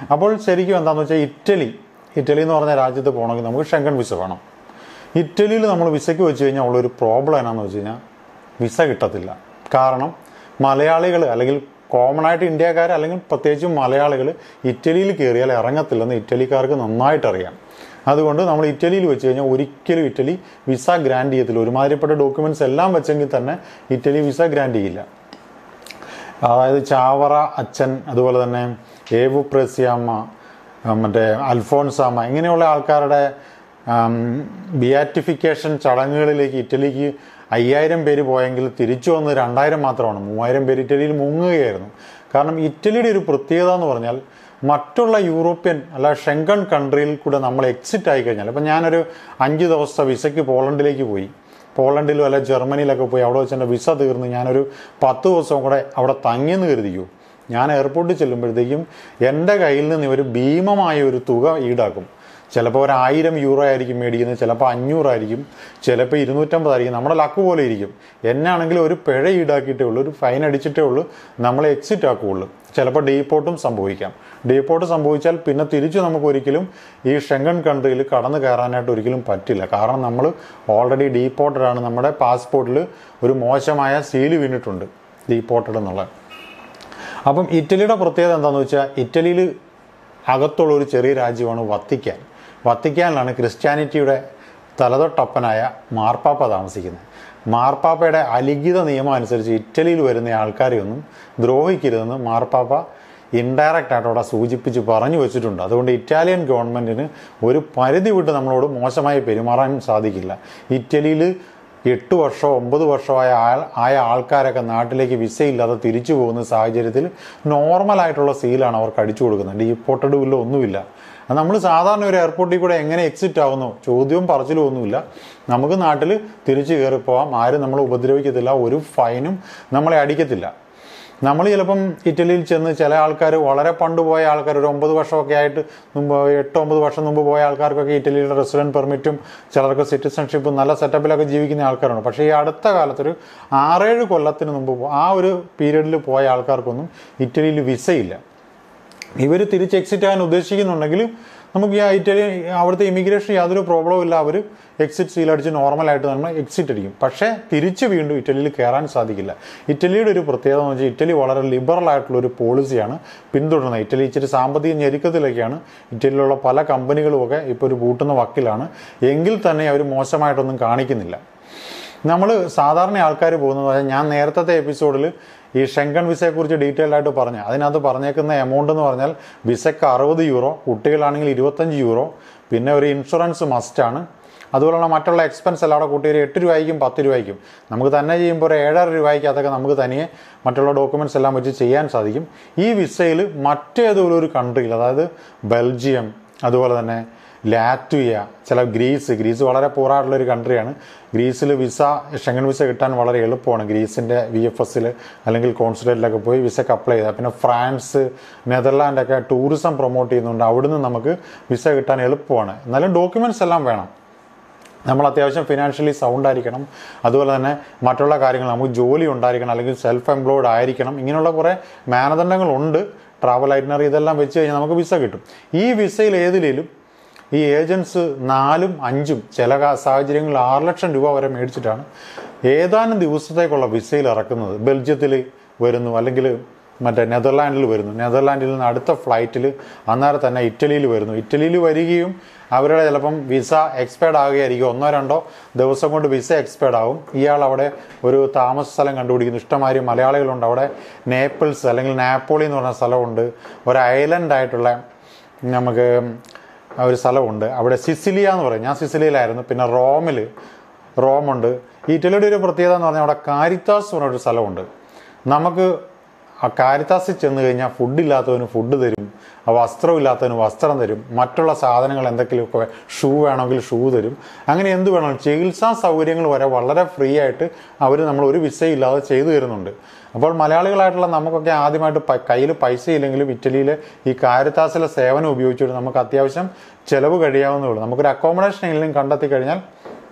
അപ്പോൾ ശരിക്കും എന്താണെന്ന് വെച്ചാൽ ഇറ്റലി ഇറ്റലി എന്ന് പറഞ്ഞ രാജ്യത്ത് പോകണമെങ്കിൽ നമുക്ക് ഷെങ്കൺ വിസ വേണം ഇറ്റലിയിൽ നമ്മൾ വിസയ്ക്ക് വെച്ച് കഴിഞ്ഞാൽ ഉള്ളൊരു പ്രോബ്ലം എന്നാന്ന് വെച്ച് കഴിഞ്ഞാൽ വിസ കിട്ടത്തില്ല കാരണം മലയാളികൾ അല്ലെങ്കിൽ കോമൺ ആയിട്ട് ഇന്ത്യക്കാർ അല്ലെങ്കിൽ പ്രത്യേകിച്ചും മലയാളികൾ ഇറ്റലിയിൽ കയറിയാൽ ഇറങ്ങത്തില്ലെന്ന് ഇറ്റലിക്കാർക്ക് നന്നായിട്ട് അറിയാം അതുകൊണ്ട് നമ്മൾ ഇറ്റലിയിൽ വെച്ച് കഴിഞ്ഞാൽ ഒരിക്കലും ഇറ്റലി വിസ ഗ്രാൻഡ് ചെയ്യത്തില്ല ഒരുമാതിരിപ്പെട്ട ഡോക്യുമെന്റ്സ് എല്ലാം വെച്ചെങ്കിൽ തന്നെ ഇറ്റലി വിസ ഗ്രാൻഡ് ചെയ്യില്ല അതായത് ചാവറ അച്ഛൻ അതുപോലെ തന്നെ ഏവു പ്രസിയാമ്മ ആ, മറ്റേ അൽഫോൺസാമ്മ ഇങ്ങനെയുള്ള ആൾക്കാരുടെ ബിയാറ്റിഫിക്കേഷൻ ചടങ്ങുകളിലേക്ക് ഇറ്റലിക്ക് അയ്യായിരം പേര് പോയെങ്കിൽ തിരിച്ചു വന്ന് രണ്ടായിരം മാത്രമാണ് മൂവായിരം പേര് ഇറ്റലിയിൽ മുങ്ങുകയായിരുന്നു കാരണം ഇറ്റലിയുടെ ഒരു പ്രത്യേകത എന്ന് പറഞ്ഞാൽ മറ്റുള്ള യൂറോപ്യൻ അല്ല ഷെങ്കൺ കൺട്രിയിൽ കൂടെ നമ്മൾ എക്സിറ്റ് ആയി കഴിഞ്ഞാൽ ഇപ്പം ഞാനൊരു അഞ്ച് ദിവസത്തെ വിസയ്ക്ക് പോളണ്ടിലേക്ക് പോയി പോളണ്ടിലും അല്ല ജർമ്മനിയിലൊക്കെ പോയി അവിടെ വെച്ച് എൻ്റെ വിസ തീർന്ന് ഞാനൊരു പത്ത് ദിവസം കൂടെ അവിടെ തങ്ങിയെന്ന് കരുതിക്കൂ ഞാൻ എയർപോർട്ടിൽ ചെല്ലുമ്പോഴത്തേക്കും എൻ്റെ കയ്യിൽ നിന്ന് ഇവർ ഭീമമായ ഒരു തുക ഈടാക്കും ചിലപ്പോൾ ഒരു ആയിരം യൂറോ ആയിരിക്കും മേടിക്കുന്നത് ചിലപ്പോൾ അഞ്ഞൂറായിരിക്കും ചിലപ്പോൾ ഇരുന്നൂറ്റമ്പതായിരിക്കും നമ്മുടെ ലക്ക് പോലെ ഇരിക്കും എന്നാണെങ്കിൽ ഒരു പിഴ ഈടാക്കിയിട്ടേ ഉള്ളൂ ഒരു ഫൈൻ അടിച്ചിട്ടേ ഉള്ളൂ നമ്മളെ എക്സിറ്റ് ആക്കുകയുള്ളൂ ചിലപ്പോൾ ഡീപ്പോർട്ടും സംഭവിക്കാം ഡീപ്പോർട്ട് സംഭവിച്ചാൽ പിന്നെ തിരിച്ചു നമുക്ക് ഒരിക്കലും ഈ ഷെങ്കൺ കൺട്രിയിൽ കടന്നു കയറാനായിട്ട് ഒരിക്കലും പറ്റില്ല കാരണം നമ്മൾ ഓൾറെഡി ഡീപ്പോർട്ടഡ് ആണ് നമ്മുടെ പാസ്പോർട്ടിൽ ഒരു മോശമായ സീല് വീണിട്ടുണ്ട് ഡീപ്പോർട്ടഡ് എന്നുള്ളത് അപ്പം ഇറ്റലിയുടെ പ്രത്യേകത എന്താണെന്ന് വെച്ചാൽ ഇറ്റലിയിൽ അകത്തുള്ള ഒരു ചെറിയ രാജ്യമാണ് വത്തിക്കാൻ വത്തിക്കാനിലാണ് ക്രിസ്ത്യാനിറ്റിയുടെ തലതൊട്ടപ്പനായ മാർപ്പാപ്പ താമസിക്കുന്നത് മാർപ്പാപ്പയുടെ അലിഖിത നിയമം അനുസരിച്ച് ഇറ്റലിയിൽ വരുന്ന ആൾക്കാരെ ഒന്നും ദ്രോഹിക്കരുതെന്ന് മാർപ്പാപ്പ ഇൻഡയറക്റ്റ് ആയിട്ട് അവിടെ സൂചിപ്പിച്ച് പറഞ്ഞു വെച്ചിട്ടുണ്ട് അതുകൊണ്ട് ഇറ്റാലിയൻ ഗവൺമെൻറ്റിന് ഒരു പരിധി വിട്ട് നമ്മളോട് മോശമായി പെരുമാറാൻ സാധിക്കില്ല ഇറ്റലിയിൽ എട്ട് വർഷമോ ഒമ്പത് വർഷമായ ആൾ ആയ ആൾക്കാരൊക്കെ നാട്ടിലേക്ക് വിസയില്ലാതെ തിരിച്ചു പോകുന്ന സാഹചര്യത്തിൽ നോർമലായിട്ടുള്ള സീലാണ് അവർക്ക് അടിച്ചു കൊടുക്കുന്നത് ഡീപ്പോർട്ടഡ് ബില്ലോ ഒന്നുമില്ല നമ്മൾ സാധാരണ ഒരു എയർപോർട്ടിൽ കൂടെ എങ്ങനെ എക്സിറ്റ് ആവുന്നു ചോദ്യവും പറച്ചിലും ഒന്നുമില്ല നമുക്ക് നാട്ടിൽ തിരിച്ചു കയറി പോവാം ആരും നമ്മളെ ഉപദ്രവിക്കത്തില്ല ഒരു ഫൈനും നമ്മളെ അടിക്കത്തില്ല നമ്മൾ ചിലപ്പം ഇറ്റലിയിൽ ചെന്ന് ചില ആൾക്കാർ വളരെ പണ്ട് പോയ ആൾക്കാർ ഒരു ഒമ്പത് വർഷമൊക്കെ ആയിട്ട് മുമ്പ് എട്ട് ഒമ്പത് വർഷം മുമ്പ് പോയ ആൾക്കാർക്കൊക്കെ ഇറ്റലിയുടെ റെസിഡൻറ്റ് പെർമിറ്റും ചിലർക്ക് സിറ്റിസൺഷിപ്പും നല്ല സെറ്റപ്പിലൊക്കെ ജീവിക്കുന്ന ആൾക്കാരുണ്ട് പക്ഷേ ഈ അടുത്ത കാലത്തൊരു ആറേഴ് കൊല്ലത്തിന് മുമ്പ് പോ- ആ ഒരു പീരീഡിൽ പോയ ആൾക്കാർക്കൊന്നും ഇറ്റലിയിൽ വിസയില്ല ഇവർ തിരിച്ച് എക്സിറ്റ് ആകാൻ ഉദ്ദേശിക്കുന്നുണ്ടെങ്കിൽ നമുക്ക് ഈ ഇറ്റലി അവിടുത്തെ ഇമിഗ്രേഷൻ യാതൊരു പ്രോബ്ലവും ഇല്ല അവർ എക്സിറ്റ് സീൽ അടിച്ച് നോർമലായിട്ട് നമ്മൾ എക്സിറ്റ് അടിക്കും പക്ഷേ തിരിച്ച് വീണ്ടും ഇറ്റലിയിൽ കയറാൻ സാധിക്കില്ല ഇറ്റലിയുടെ ഒരു പ്രത്യേകത എന്ന് വെച്ചാൽ ഇറ്റലി വളരെ ലിബറൽ ആയിട്ടുള്ള ഒരു പോളിസിയാണ് പിന്തുടരുന്നത് ഇറ്റലി ഇച്ചിരി സാമ്പത്തിക ഞെരുക്കത്തിലൊക്കെയാണ് ഇറ്റലിയിലുള്ള പല കമ്പനികളുമൊക്കെ ഇപ്പോൾ ഒരു പൂട്ടുന്ന വക്കിലാണ് എങ്കിൽ തന്നെ അവർ മോശമായിട്ടൊന്നും കാണിക്കുന്നില്ല നമ്മൾ സാധാരണ ആൾക്കാർ പോകുന്നത് പറഞ്ഞാൽ ഞാൻ നേരത്തെ എപ്പിസോഡിൽ ഈ ഷെങ്കൺ വിസയെക്കുറിച്ച് ഡീറ്റെയിൽ ആയിട്ട് പറഞ്ഞു അതിനകത്ത് പറഞ്ഞേക്കുന്ന എമൗണ്ട് എന്ന് പറഞ്ഞാൽ വിസയ്ക്ക് അറുപത് യൂറോ കുട്ടികളാണെങ്കിൽ ഇരുപത്തഞ്ച് യൂറോ പിന്നെ ഒരു ഇൻഷുറൻസ് മസ്റ്റാണ് അതുപോലുള്ള മറ്റുള്ള എക്സ്പെൻസ് എല്ലാം അവിടെ കൂട്ടി ഒരു എട്ട് രൂപയ്ക്കും പത്ത് രൂപയ്ക്കും നമുക്ക് തന്നെ ചെയ്യുമ്പോൾ ഒരു ഏഴര രൂപയ്ക്ക് അതൊക്കെ നമുക്ക് തനിയെ മറ്റുള്ള ഡോക്യുമെൻറ്റ്സ് എല്ലാം വെച്ച് ചെയ്യാൻ സാധിക്കും ഈ വിസയിൽ മറ്റേതെങ്കിലും ഒരു കൺട്രിയിൽ അതായത് ബെൽജിയം അതുപോലെ തന്നെ ലാറ്റ്വിയ ചില ഗ്രീസ് ഗ്രീസ് വളരെ പൂറായിട്ടുള്ള ഒരു കൺട്രിയാണ് ഗ്രീസിൽ വിസ ഷെങ്കൻ വിസ കിട്ടാൻ വളരെ എളുപ്പമാണ് ഗ്രീസിൻ്റെ വി എഫ് എസിൽ അല്ലെങ്കിൽ കോൺസുലേറ്റിലൊക്കെ പോയി വിസക്ക് അപ്ലൈ ചെയ്താൽ പിന്നെ ഫ്രാൻസ് നെതർലാൻഡൊക്കെ ടൂറിസം പ്രൊമോട്ട് ചെയ്യുന്നുണ്ട് അവിടുന്ന് നമുക്ക് വിസ കിട്ടാൻ എളുപ്പമാണ് എന്നാലും ഡോക്യുമെൻറ്റ്സ് എല്ലാം വേണം നമ്മൾ അത്യാവശ്യം ഫിനാൻഷ്യലി സൗണ്ട് ആയിരിക്കണം അതുപോലെ തന്നെ മറ്റുള്ള കാര്യങ്ങൾ നമുക്ക് ജോലി ഉണ്ടായിരിക്കണം അല്ലെങ്കിൽ സെൽഫ് എംപ്ലോയ്ഡ് ആയിരിക്കണം ഇങ്ങനെയുള്ള കുറേ മാനദണ്ഡങ്ങളുണ്ട് ട്രാവൽ ഐറ്റിനറി ഇതെല്ലാം വെച്ച് കഴിഞ്ഞാൽ നമുക്ക് വിസ കിട്ടും ഈ വിസയിൽ ഏതിലേലും ഈ ഏജൻസ് നാലും അഞ്ചും ചില കാ- സാഹചര്യങ്ങളിൽ ആറ് ലക്ഷം രൂപ വരെ മേടിച്ചിട്ടാണ് ഏതാനും ദിവസത്തേക്കുള്ള വിസയിൽ ഇറക്കുന്നത് ബെൽജിയത്തിൽ വരുന്നു അല്ലെങ്കിൽ മറ്റേ നെതർലാൻഡിൽ വരുന്നു നെതർലാൻഡിൽ നിന്ന് അടുത്ത ഫ്ലൈറ്റിൽ അന്നേരം തന്നെ ഇറ്റലിയിൽ വരുന്നു ഇറ്റലിയിൽ വരികയും അവരുടെ ചിലപ്പം വിസ എക്സ്പയർഡ് ആകുകയായിരിക്കും ഒന്നോ രണ്ടോ ദിവസം കൊണ്ട് വിസ എക്സ്പയർഡ് ആവും ഇയാൾ അവിടെ ഒരു താമസ സ്ഥലം കണ്ടുപിടിക്കുന്നു ഇഷ്ടമാതിരി മലയാളികളുണ്ട് അവിടെ നേപ്പിൾസ് അല്ലെങ്കിൽ നാപ്പോളി എന്ന് പറഞ്ഞ സ്ഥലമുണ്ട് ഒരു ഐലൻഡ് ആയിട്ടുള്ള നമുക്ക് ഒരു സ്ഥലമുണ്ട് അവിടെ സിസിലിയ എന്ന് പറയും ഞാൻ സിസിലിയിലായിരുന്നു പിന്നെ റോമിൽ റോമുണ്ട് ഇറ്റലിയുടെ ഒരു പ്രത്യേകത എന്ന് പറഞ്ഞാൽ അവിടെ കാരിത്താസ് എന്ന് പറഞ്ഞൊരു സ്ഥലമുണ്ട് നമുക്ക് ആ കാരിത്താസിൽ ചെന്ന് കഴിഞ്ഞാൽ ഫുഡില്ലാത്തവന് ഫുഡ് തരും ആ വസ്ത്രമില്ലാത്തവന് വസ്ത്രം തരും മറ്റുള്ള സാധനങ്ങൾ എന്തെങ്കിലുമൊക്കെ ഷൂ വേണമെങ്കിൽ ഷൂ തരും അങ്ങനെ എന്ത് വേണം ചികിത്സാ സൗകര്യങ്ങൾ വരെ വളരെ ഫ്രീ ആയിട്ട് അവർ നമ്മൾ ഒരു വിസയില്ലാതെ ചെയ്തു തരുന്നുണ്ട് അപ്പോൾ മലയാളികളായിട്ടുള്ള നമുക്കൊക്കെ ആദ്യമായിട്ട് കയ്യിൽ പൈസ ഇല്ലെങ്കിലും ഇറ്റലിയിലെ ഈ കാരിത്താസിലെ സേവനം ഉപയോഗിച്ചിട്ട് നമുക്ക് അത്യാവശ്യം ചിലവ് കഴിയാവുന്നേ ഉള്ളൂ നമുക്കൊരു അക്കോമഡേഷൻ എങ്കിലും കണ്ടെത്തി കഴിഞ്ഞാൽ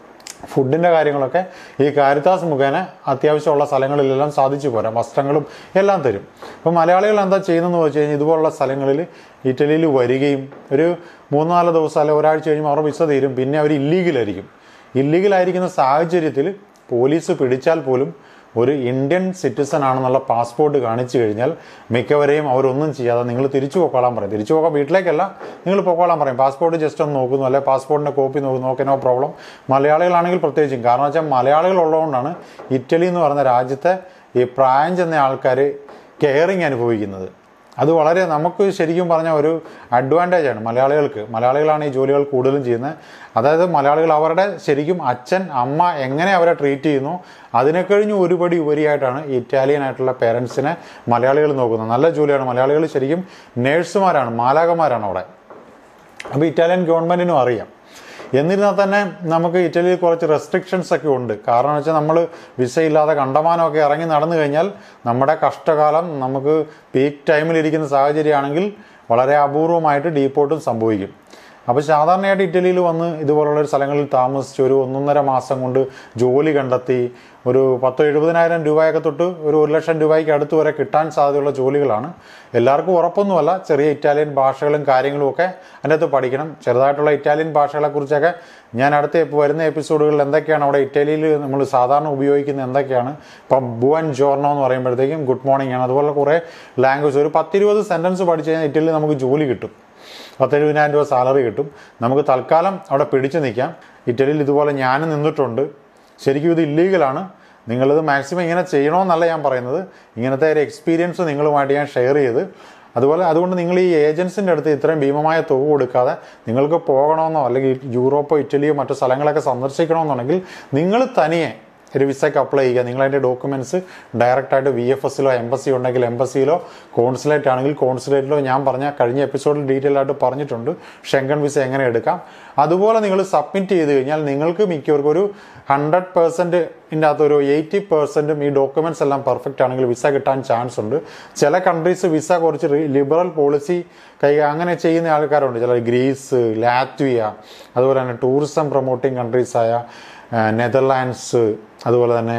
ഫുഡിൻ്റെ കാര്യങ്ങളൊക്കെ ഈ കാരിത്താസ് മുഖേന അത്യാവശ്യമുള്ള സ്ഥലങ്ങളിലെല്ലാം സാധിച്ചു പോരാം വസ്ത്രങ്ങളും എല്ലാം തരും അപ്പോൾ മലയാളികൾ എന്താ ചെയ്യുന്നതെന്ന് വെച്ച് കഴിഞ്ഞാൽ ഇതുപോലുള്ള സ്ഥലങ്ങളിൽ ഇറ്റലിയിൽ വരികയും ഒരു മൂന്ന് നാല് ദിവസം അല്ലെങ്കിൽ ഒരാഴ്ച കഴിയുമ്പോൾ അവരുടെ വിസ തീരും പിന്നെ അവർ ഇല്ലീഗലായിരിക്കും ഇല്ലീഗലായിരിക്കുന്ന സാഹചര്യത്തിൽ പോലീസ് പിടിച്ചാൽ പോലും ഒരു ഇന്ത്യൻ സിറ്റിസൺ ആണെന്നുള്ള പാസ്പോർട്ട് കാണിച്ചു കഴിഞ്ഞാൽ മിക്കവരെയും അവരൊന്നും ചെയ്യാതെ നിങ്ങൾ തിരിച്ചു പോക്കോളാൻ പറയും തിരിച്ചു പോകാൻ വീട്ടിലേക്കല്ല നിങ്ങൾ പോക്കോളാൻ പറയും പാസ്പോർട്ട് ജസ്റ്റ് ഒന്ന് നോക്കുന്നു അല്ലെ പാസ്പോർട്ടിൻ്റെ കോപ്പി നോക്കുന്നു നോക്കി നോ പ്രോബ്ലം മലയാളികളാണെങ്കിൽ പ്രത്യേകിച്ചും കാരണം വെച്ചാൽ മലയാളികൾ ഉള്ളതുകൊണ്ടാണ് ഇറ്റലി എന്ന് പറയുന്ന രാജ്യത്തെ ഈ പ്രായം ചെന്ന ആൾക്കാർ കെയറിങ് അനുഭവിക്കുന്നത് അത് വളരെ നമുക്ക് ശരിക്കും പറഞ്ഞാൽ ഒരു അഡ്വാൻറ്റേജ് ആണ് മലയാളികൾക്ക് മലയാളികളാണ് ഈ ജോലികൾ കൂടുതലും ചെയ്യുന്നത് അതായത് മലയാളികൾ അവരുടെ ശരിക്കും അച്ഛൻ അമ്മ എങ്ങനെ അവരെ ട്രീറ്റ് ചെയ്യുന്നു അതിനെ കഴിഞ്ഞ് ഒരുപടി ഉപരിയായിട്ടാണ് ഇറ്റാലിയൻ ആയിട്ടുള്ള പേരൻസിനെ മലയാളികൾ നോക്കുന്നത് നല്ല ജോലിയാണ് മലയാളികൾ ശരിക്കും നേഴ്സുമാരാണ് മാലാകന്മാരാണ് അവിടെ അപ്പോൾ ഇറ്റാലിയൻ ഗവൺമെൻറ്റിനും അറിയാം എന്നിരുന്നാൽ തന്നെ നമുക്ക് ഇറ്റലിയിൽ കുറച്ച് റെസ്ട്രിക്ഷൻസ് ഒക്കെ ഉണ്ട് കാരണം വെച്ചാൽ നമ്മൾ വിസ ഇല്ലാതെ കണ്ടമാനമൊക്കെ ഇറങ്ങി നടന്നു കഴിഞ്ഞാൽ നമ്മുടെ കഷ്ടകാലം നമുക്ക് പീക്ക് ടൈമിലിരിക്കുന്ന സാഹചര്യമാണെങ്കിൽ വളരെ അപൂർവമായിട്ട് ഡീപ്പോർട്ടും സംഭവിക്കും അപ്പോൾ സാധാരണയായിട്ട് ഇറ്റലിയിൽ വന്ന് ഇതുപോലുള്ള ഒരു സ്ഥലങ്ങളിൽ താമസിച്ച് ഒരു ഒന്നൊന്നര മാസം കൊണ്ട് ജോലി കണ്ടെത്തി ഒരു പത്തോ എഴുപതിനായിരം രൂപയൊക്കെ തൊട്ട് ഒരു ഒരു ലക്ഷം രൂപയ്ക്ക് അടുത്ത് വരെ കിട്ടാൻ സാധ്യതയുള്ള ജോലികളാണ് എല്ലാവർക്കും ഉറപ്പൊന്നുമല്ല ചെറിയ ഇറ്റാലിയൻ ഭാഷകളും കാര്യങ്ങളും ഒക്കെ അതിൻ്റെ അകത്ത് പഠിക്കണം ചെറുതായിട്ടുള്ള ഇറ്റാലിയൻ ഭാഷകളെക്കുറിച്ചൊക്കെ ഞാൻ അടുത്ത എപ്പ- വരുന്ന എപ്പിസോഡുകളിൽ എന്തൊക്കെയാണ് അവിടെ ഇറ്റലിയിൽ നമ്മൾ സാധാരണ ഉപയോഗിക്കുന്ന എന്തൊക്കെയാണ് ഇപ്പം ബുവൻ ജോർണോ എന്ന് പറയുമ്പോഴത്തേക്കും ഗുഡ് മോർണിംഗ് ആണ് അതുപോലെ കുറേ ലാംഗ്വേജ് ഒരു പത്തിരുപത് സെൻറ്റൻസ് പഠിച്ചു കഴിഞ്ഞാൽ ഇറ്റലിയിൽ നമുക്ക് ജോലി കിട്ടും പത്തെഴുപതിനായിരം രൂപ സാലറി കിട്ടും നമുക്ക് തൽക്കാലം അവിടെ പിടിച്ചു നിൽക്കാം ഇറ്റലിയിൽ ഇതുപോലെ ഞാനും നിന്നിട്ടുണ്ട് ശരിക്കും ഇത് ഇല്ലീഗലാണ് നിങ്ങളിത് മാക്സിമം ഇങ്ങനെ ചെയ്യണമെന്നല്ല ഞാൻ പറയുന്നത് ഇങ്ങനത്തെ ഒരു എക്സ്പീരിയൻസ് നിങ്ങളുമായിട്ട് ഞാൻ ഷെയർ ചെയ്ത് അതുപോലെ അതുകൊണ്ട് നിങ്ങൾ ഈ ഏജൻസിൻ്റെ അടുത്ത് ഇത്രയും ഭീമമായ തുക കൊടുക്കാതെ നിങ്ങൾക്ക് പോകണമെന്നോ അല്ലെങ്കിൽ യൂറോപ്പോ ഇറ്റലിയോ മറ്റു സ്ഥലങ്ങളൊക്കെ സന്ദർശിക്കണമെന്നുണ്ടെങ്കിൽ നിങ്ങൾ തനിയെ ഒരു വിസയ്ക്ക് അപ്ലൈ ചെയ്യുക നിങ്ങൾ അതിൻ്റെ ഡോക്യുമെൻറ്റ്സ് ഡയറക്റ്റായിട്ട് വി എഫ് എസിലോ എംബസി ഉണ്ടെങ്കിൽ എംബസിയിലോ കോൺസുലേറ്റ് ആണെങ്കിൽ കോൺസുലേറ്റിലോ ഞാൻ പറഞ്ഞ കഴിഞ്ഞ എപ്പിസോഡിൽ ഡീറ്റെയിൽ ആയിട്ട് പറഞ്ഞിട്ടുണ്ട് ഷെങ്കൺ വിസ എങ്ങനെ എടുക്കാം അതുപോലെ നിങ്ങൾ സബ്മിറ്റ് ചെയ്ത് കഴിഞ്ഞാൽ നിങ്ങൾക്ക് മിക്കവർക്കും ഒരു ഹൺഡ്രഡ് പെർസെൻറ്റിൻ്റെ അകത്ത് ഒരു എയ്റ്റി പെർസെൻറ്റും ഈ ഡോക്യുമെൻറ്റ്സ് എല്ലാം പെർഫെക്റ്റ് ആണെങ്കിൽ വിസ കിട്ടാൻ ചാൻസ് ഉണ്ട് ചില കൺട്രീസ് വിസ കുറച്ച് ലിബറൽ പോളിസി കൈ അങ്ങനെ ചെയ്യുന്ന ആൾക്കാരുണ്ട് ചില ഗ്രീസ് ലാത്വിയ അതുപോലെ തന്നെ ടൂറിസം പ്രൊമോട്ടിംഗ് കൺട്രീസായ നെതർലാൻഡ്സ് അതുപോലെ തന്നെ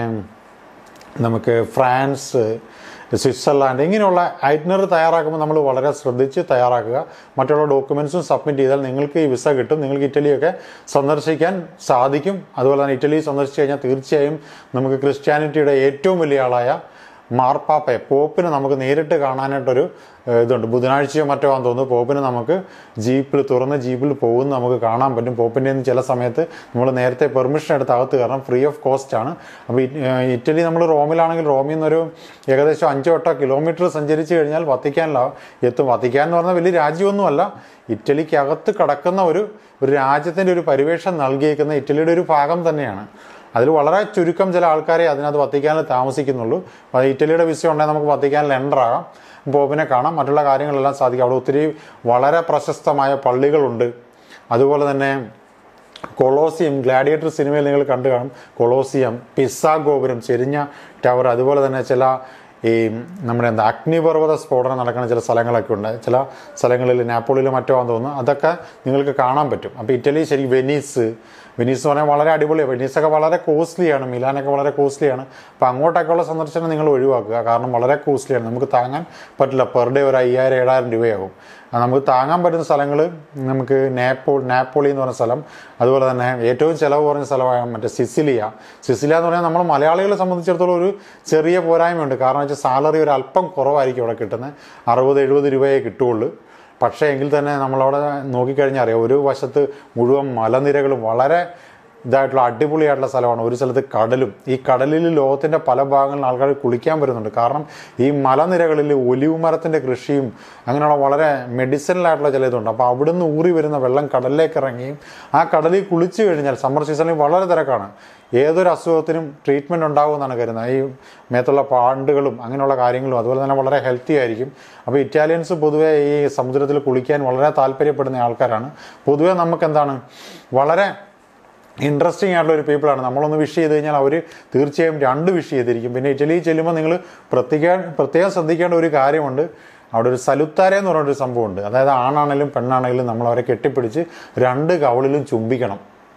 നമുക്ക് ഫ്രാൻസ് സ്വിറ്റ്സർലാൻഡ് ഇങ്ങനെയുള്ള ഐറ്റ്നർ തയ്യാറാക്കുമ്പോൾ നമ്മൾ വളരെ ശ്രദ്ധിച്ച് തയ്യാറാക്കുക മറ്റുള്ള ഡോക്യുമെൻസും സബ്മിറ്റ് ചെയ്താൽ നിങ്ങൾക്ക് ഈ വിസ കിട്ടും നിങ്ങൾക്ക് ഇറ്റലിയൊക്കെ സന്ദർശിക്കാൻ സാധിക്കും അതുപോലെ തന്നെ ഇറ്റലി സന്ദർശിച്ച് കഴിഞ്ഞാൽ തീർച്ചയായും നമുക്ക് ക്രിസ്ത്യാനിറ്റിയുടെ ഏറ്റവും വലിയ ആളായ മാർപ്പാപ്പയെ പോപ്പിനെ നമുക്ക് നേരിട്ട് കാണാനായിട്ടൊരു ഏഹ്, ഇതുണ്ട് ബുധനാഴ്ചയോ മറ്റോ ആണെന്ന് തോന്നുന്നു പോപ്പിനെ നമുക്ക് ജീപ്പിൽ തുറന്ന ജീപ്പിൽ പോകുന്ന നമുക്ക് കാണാൻ പറ്റും പോപ്പിൻ്റെ നിന്ന് ചില സമയത്ത് നമ്മൾ നേരത്തെ പെർമിഷൻ എടുത്ത് അകത്ത് കയറണം ഫ്രീ ഓഫ് കോസ്റ്റ് ആണ് അപ്പോൾ ഇ- ഏഹ്, ഇറ്റലി നമ്മൾ റോമിലാണെങ്കിൽ റോമിൽ നിന്നൊരു ഏകദേശം അഞ്ചോ എട്ടോ കിലോമീറ്റർ സഞ്ചരിച്ച് കഴിഞ്ഞാൽ വത്തിക്കാനിലാവും എത്തും വത്തിക്കാൻ എന്ന് പറഞ്ഞാൽ വലിയ രാജ്യമൊന്നുമല്ല ഇറ്റലിക്കകത്ത് കിടക്കുന്ന ഒരു ഒരു രാജ്യത്തിൻ്റെ ഒരു പരിവേഷം നൽകിയേക്കുന്ന ഇറ്റലിയുടെ ഒരു ഭാഗം തന്നെയാണ് അതിൽ വളരെ ചുരുക്കം ചില ആൾക്കാരെ അതിനകത്ത് വത്തിക്കാനിൽ താമസിക്കുന്നുള്ളൂ അപ്പോൾ ഇറ്റലിയുടെ വിസ ഉണ്ടെങ്കിൽ നമുക്ക് വത്തിക്കാനിൽ എൻ്റർ ആകാം പോപ്പിനെ കാണാം മറ്റുള്ള കാര്യങ്ങളെല്ലാം സാധിക്കും അവിടെ ഒത്തിരി വളരെ പ്രശസ്തമായ പള്ളികളുണ്ട് അതുപോലെ തന്നെ കൊളോസിയം ഗ്ലാഡിയേറ്റർ സിനിമയിൽ നിങ്ങൾ കണ്ടു കാണും കൊളോസിയം പിസ്സ ഗോപുരം ചെരിഞ്ഞ ടവർ അതുപോലെ തന്നെ ചില ഈ നമ്മുടെ എന്താ അഗ്നിപർവ്വത സ്ഫോടനം നടക്കുന്ന ചില സ്ഥലങ്ങളൊക്കെ ഉണ്ട് ചില സ്ഥലങ്ങളിൽ നാപ്പോളിയിലോ മറ്റോ ആണെന്ന് തോന്നുന്നു അതൊക്കെ നിങ്ങൾക്ക് കാണാൻ പറ്റും അപ്പോൾ ഇറ്റലി ശരി വെനീസ് വെനീസ് എന്ന് പറഞ്ഞാൽ വളരെ അടിപൊളിയാണ് വെനീസൊക്കെ വളരെ കോസ്റ്റ്ലിയാണ് മിലാനൊക്കെ വളരെ കോസ്റ്റ്ലിയാണ് അപ്പോൾ അങ്ങോട്ടൊക്കെയുള്ള സന്ദർശനം നിങ്ങൾ ഒഴിവാക്കുക കാരണം വളരെ കോസ്റ്റ്ലിയാണ് നമുക്ക് താങ്ങാൻ പറ്റില്ല പെർ ഡേ ഒരു അയ്യായിരം ഏഴായിരം രൂപയാകും അത് നമുക്ക് താങ്ങാൻ പറ്റുന്ന സ്ഥലങ്ങൾ നമുക്ക് നാപ്പോൾ നാപ്പോളി എന്ന് പറഞ്ഞ സ്ഥലം അതുപോലെ തന്നെ ഏറ്റവും ചിലവ് കുറഞ്ഞ സ്ഥലമായ മറ്റേ സിസിലിയ സിസിലിയ എന്ന് പറഞ്ഞാൽ നമ്മൾ മലയാളികളെ സംബന്ധിച്ചിടത്തോളം ഒരു ചെറിയ പോരായ്മയുണ്ട് കാരണം വെച്ചാൽ സാലറി ഒരു അല്പം കുറവായിരിക്കും അവിടെ കിട്ടുന്നത് അറുപത് എഴുപത് രൂപയെ കിട്ടുകയുള്ളൂ പക്ഷേ എങ്കിൽ തന്നെ നമ്മളവിടെ നോക്കിക്കഴിഞ്ഞാൽ അറിയാം ഒരു വശത്ത് മുഴുവൻ മലനിരകളും വളരെ ഇതായിട്ടുള്ള അടിപൊളിയായിട്ടുള്ള സ്ഥലമാണ് ഒരു സ്ഥലത്ത് കടലും ഈ കടലിൽ ലോകത്തിൻ്റെ പല ഭാഗങ്ങളിൽ ആൾക്കാർ കുളിക്കാൻ വരുന്നുണ്ട് കാരണം ഈ മലനിരകളിൽ ഒലിവ് മരത്തിൻ്റെ കൃഷിയും അങ്ങനെയുള്ള വളരെ മെഡിസിനലായിട്ടുള്ള ചില ഇതുണ്ട് അപ്പോൾ അവിടുന്ന് ഊറി വരുന്ന വെള്ളം കടലിലേക്ക് ഇറങ്ങിയും ആ കടലിൽ കുളിച്ചു കഴിഞ്ഞാൽ സമ്മർ സീസണിൽ വളരെ തിരക്കാണ് ഏതൊരു അസുഖത്തിനും ട്രീറ്റ്മെൻറ്റ് ഉണ്ടാകുമെന്നാണ് കരുതുന്നത് ഈ മേത്തുള്ള പാണ്ടുകളും അങ്ങനെയുള്ള കാര്യങ്ങളും അതുപോലെ തന്നെ വളരെ ഹെൽത്തി ആയിരിക്കും അപ്പോൾ ഇറ്റാലിയൻസ് പൊതുവേ ഈ സമുദ്രത്തിൽ കുളിക്കാൻ വളരെ താല്പര്യപ്പെടുന്ന ആൾക്കാരാണ് പൊതുവേ നമുക്ക് എന്താണ് വളരെ ഇൻട്രസ്റ്റിംഗ് ആയിട്ടുള്ള ഒരു പീപ്പിളാണ് നമ്മളൊന്ന് വിഷ് ചെയ്ത് കഴിഞ്ഞാൽ അവർ തീർച്ചയായും രണ്ട് വിഷ് ചെയ്തിരിക്കും പിന്നെ ഇറ്റലിയിൽ ചെല്ലുമ്പോൾ നിങ്ങൾ പ്രത്യേക പ്രത്യേകം ശ്രദ്ധിക്കേണ്ട ഒരു കാര്യമുണ്ട് അവിടെ ഒരു സലുത്താര എന്ന് പറഞ്ഞൊരു സംഭവമുണ്ട് അതായത് ആണാണെങ്കിലും പെണ്ണാണെങ്കിലും നമ്മൾ അവരെ കെട്ടിപ്പിടിച്ച് രണ്ട് കവളിലും ചുംബിക്കണം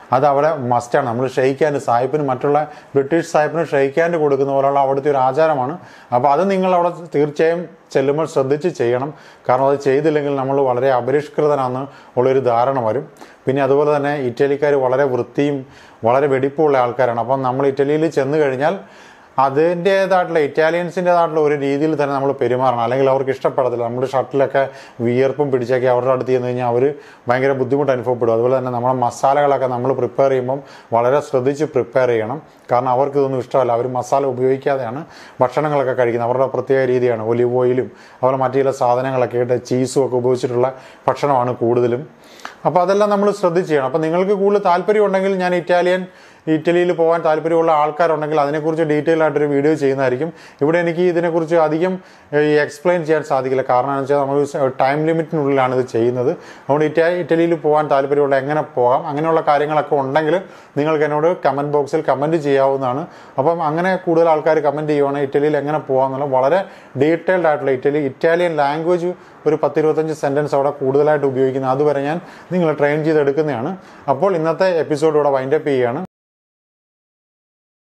അത് അവിടെ മസ്റ്റാണ് നമ്മൾ ഷെയ്ക്കാൻഡ് സായിപ്പിന് മറ്റുള്ള ബ്രിട്ടീഷ് സായിപ്പിന് ഷെയ്ക്കാൻഡ് കൊടുക്കുന്ന പോലുള്ള അവിടുത്തെ ഒരു ആചാരമാണ് അപ്പോൾ അത് നിങ്ങൾ അവിടെ തീർച്ചയായും ചെല്ലുമ്പോൾ ശ്രദ്ധിച്ച് ചെയ്യണം കാരണം അത് ചെയ്തില്ലെങ്കിൽ നമ്മൾ വളരെ അപരിഷ്കൃതനാണെന്ന് ഉള്ളൊരു ധാരണ വരും പിന്നെ അതുപോലെ തന്നെ ഇറ്റലിക്കാർ വളരെ വൃത്തിയും വളരെ വെടിപ്പുള്ള ആൾക്കാരാണ് അപ്പം നമ്മൾ ഇറ്റലിയിൽ ചെന്ന് കഴിഞ്ഞാൽ അതിൻ്റേതായിട്ടുള്ള ഇറ്റാലിയൻസിൻ്റെതായിട്ടുള്ള ഒരു രീതിയിൽ തന്നെ നമ്മൾ പെരുമാറണം അല്ലെങ്കിൽ അവർക്ക് ഇഷ്ടപ്പെടത്തില്ല നമ്മുടെ ഷർട്ടിലൊക്കെ വിയർപ്പും പിടിച്ചൊക്കെ അവരുടെ അടുത്ത് ചെന്ന് കഴിഞ്ഞാൽ അവർ ഭയങ്കര ബുദ്ധിമുട്ട് അനുഭവപ്പെടും അതുപോലെ തന്നെ നമ്മുടെ മസാലകളൊക്കെ നമ്മൾ പ്രിപ്പയർ ചെയ്യുമ്പം വളരെ ശ്രദ്ധിച്ച് പ്രിപ്പയർ ചെയ്യണം കാരണം അവർക്ക് ഇതൊന്നും ഇഷ്ടമല്ല അവർ മസാല ഉപയോഗിക്കാതെയാണ് ഭക്ഷണങ്ങളൊക്കെ കഴിക്കുന്നത് അവരുടെ പ്രത്യേക രീതിയാണ് ഒലിവ് ഓയിലും അതുപോലെ മറ്റു ചില സാധനങ്ങളൊക്കെ ഇട്ട് ചീസും ഒക്കെ ഉപയോഗിച്ചിട്ടുള്ള ഭക്ഷണമാണ് കൂടുതലും അപ്പോൾ അതെല്ലാം നമ്മൾ ശ്രദ്ധിച്ച് ചെയ്യണം അപ്പോൾ നിങ്ങൾക്ക് കൂടുതൽ താല്പര്യം ഉണ്ടെങ്കിൽ ഞാൻ ഇറ്റാലിയൻ ഇറ്റലിയിൽ പോകാൻ താല്പര്യമുള്ള ആൾക്കാരുണ്ടെങ്കിൽ അതിനെക്കുറിച്ച് ഡീറ്റെയിൽ ആയിട്ടൊരു വീഡിയോ ചെയ്യുന്നതായിരിക്കും ഇവിടെ എനിക്ക് ഇതിനെക്കുറിച്ച് അധികം ഈ എക്സ്പ്ലെയിൻ ചെയ്യാൻ സാധിക്കില്ല കാരണം എന്ന് വെച്ചാൽ നമ്മൾ ടൈം ലിമിറ്റിനുള്ളിലാണ് ഇത് ചെയ്യുന്നത് അതുകൊണ്ട് ഇറ്റാ ഇറ്റലിയിൽ പോകാൻ താല്പര്യമുള്ള എങ്ങനെ പോകാം അങ്ങനെയുള്ള കാര്യങ്ങളൊക്കെ ഉണ്ടെങ്കിൽ നിങ്ങൾക്ക് എന്നോട് കമൻറ്റ് ബോക്സിൽ കമൻറ്റ് ചെയ്യാവുന്നതാണ് അപ്പം അങ്ങനെ കൂടുതൽ ആൾക്കാർ കമൻറ്റ് ചെയ്യുവാണെങ്കിൽ ഇറ്റലിയിൽ എങ്ങനെ പോകാമെന്നുള്ള വളരെ ഡീറ്റെയിൽഡ് ആയിട്ടുള്ള ഇറ്റലി ഇറ്റാലിയൻ ലാംഗ്വേജ് ഒരു പത്തിരുപത്തഞ്ച് സെൻറ്റൻസ് അവിടെ കൂടുതലായിട്ട് ഉപയോഗിക്കുന്നത് അതുവരെ ഞാൻ നിങ്ങൾ ട്രെയിൻ ചെയ്തെടുക്കുന്നതാണ് അപ്പോൾ ഇന്നത്തെ എപ്പിസോഡ് ഇവിടെ വൈൻഡപ്പ് ചെയ്യുകയാണ്